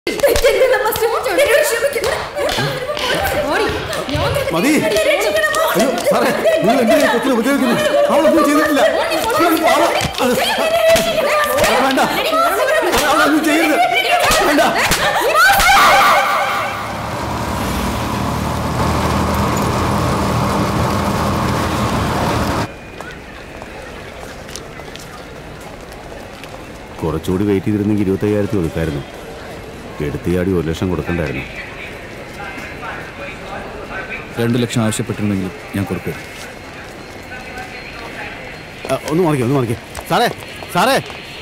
മതി അയ്യോ സാറേ നിങ്ങൾ എന്തിനാ ഈ കൊച്ചിനെ ഉപദ്രവിക്കുന്നത് അവളൊന്നും ചെയ്തിട്ടില്ല നിങ്ങൾ പാവ. അത് സാറേ, വേണ്ട അവളൊന്നും ചെയ്യരുത് വേണ്ട കുറച്ചുകൂടി വെയിറ്റ് ചെയ്തിരുന്നെങ്കിൽ ഇരുപത്തയ്യായിരത്തി ഒതുക്കായിരുന്നു എടുത്തിയാടി ഒരു ലക്ഷം കൊടുക്കണ്ടായിരുന്നു രണ്ട് ലക്ഷം ആവശ്യപ്പെട്ടിരുന്നെങ്കിലും ഞാൻ കൊടുക്കും ആ, ഒന്ന് മാറിക്കേ ഒന്ന് മാറിക്കേ സാറേ സാറേ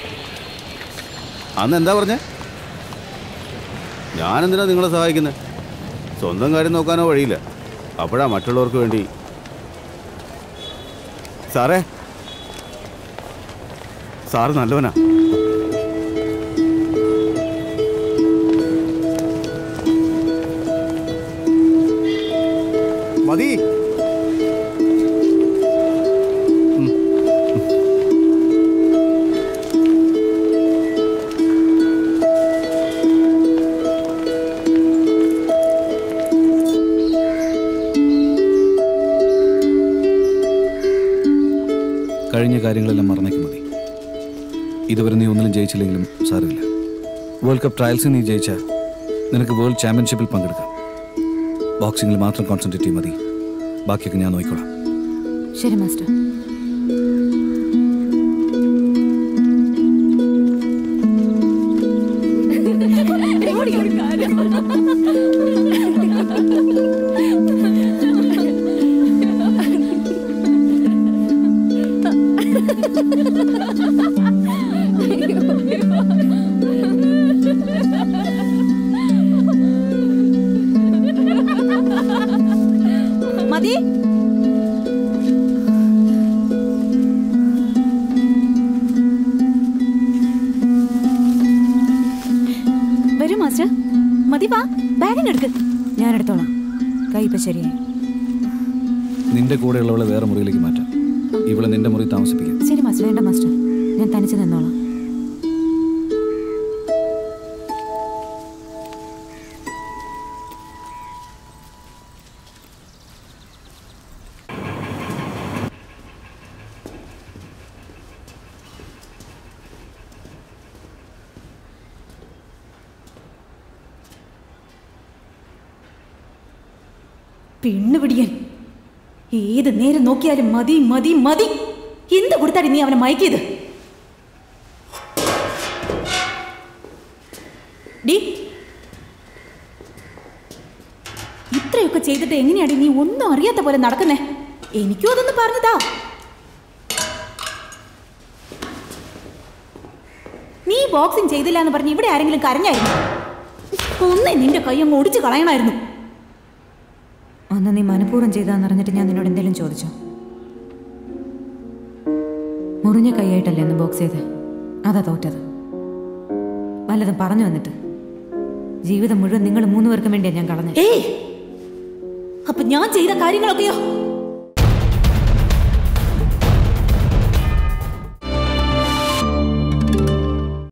അന്ന് എന്താ പറഞ്ഞേ ഞാനെന്തിനാ നിങ്ങളെ സഹായിക്കുന്നത് സ്വന്തം കാര്യം നോക്കാനോ വഴിയില്ല അപ്പോഴാ മറ്റുള്ളവർക്ക് വേണ്ടി സാറേ സാറ് നല്ലവനാ മതി കഴിഞ്ഞ കാര്യങ്ങളെല്ലാം മറന്നേക്ക് മതി ഇതുവരെ നീ ഒന്നിലും ജയിച്ചില്ലെങ്കിലും സാരമില്ല വേൾഡ് കപ്പ് ട്രയൽസിൽ നീ ജയിച്ചാൽ നിനക്ക് വേൾഡ് ചാമ്പ്യൻഷിപ്പിൽ പങ്കെടുക്കാം ബോക്സിങ്ങിൽ മാത്രം കോൺസെൻട്രേറ്റ് ചെയ്യും മതി ബാക്കിയൊക്കെ ഞാൻ നോക്കിക്കോളാം ശരി മാസ്റ്റർ മതി വരൂ മാസ്റ്റർ മതി വാ ബാഗിന് എടുക്ക് ഞാൻ എടുത്തോളാം കൈ ഇപ്പൊ ശരിയായി നിന്റെ കൂടെയുള്ളവളെ വേറെ മുറിയിലേക്ക് മാറ്റാം ഇവളെ നിന്റെ മുറി താമസിപ്പിക്കാം ശരി മാസ്റ്റർ വേണ്ട മാസ്റ്റർ ഞാൻ തനിച്ച് നിന്നോളാം പെണ്ണുപിടിയൻ ഏത് നേരം നോക്കിയാലും മതി മതി മതി എന്ത് കൊടുത്താടി നീ അവനെ മയക്കിയത് ഡി ഇത്രയൊക്കെ ചെയ്തിട്ട് എങ്ങനെയാടി നീ ഒന്നും അറിയാത്ത പോലെ നടക്കുന്നേ എനിക്കും അതൊന്ന് പറഞ്ഞതാ നീ ബോക്സിംഗ് ചെയ്തില്ല എന്ന് പറഞ്ഞ് ഇവിടെ ആരെങ്കിലും കരഞ്ഞായിരുന്നു ഒന്നേ നിന്റെ കൈ അങ്ങ് ഒടിച്ചു കളയണമായിരുന്നു അന്ന് നീ മനഃപൂർവ്വം ചെയ്താന്ന് അറിഞ്ഞിട്ട് ഞാൻ നിന്നോട് എന്തെങ്കിലും ചോദിച്ചോ മുറിഞ്ഞ കൈയായിട്ടല്ലേ എന്ന് ബോക്സ് ചെയ്ത് അതാ തോറ്റത് വല്ലതും പറഞ്ഞു വന്നിട്ട് ജീവിതം മുഴുവൻ നിങ്ങൾ മൂന്ന് പേർക്കും വേണ്ടിയാ ഞാൻ കളഞ്ഞത് ഏയ് അപ്പൊ ഞാൻ ചെയ്ത കാര്യങ്ങളൊക്കെയോ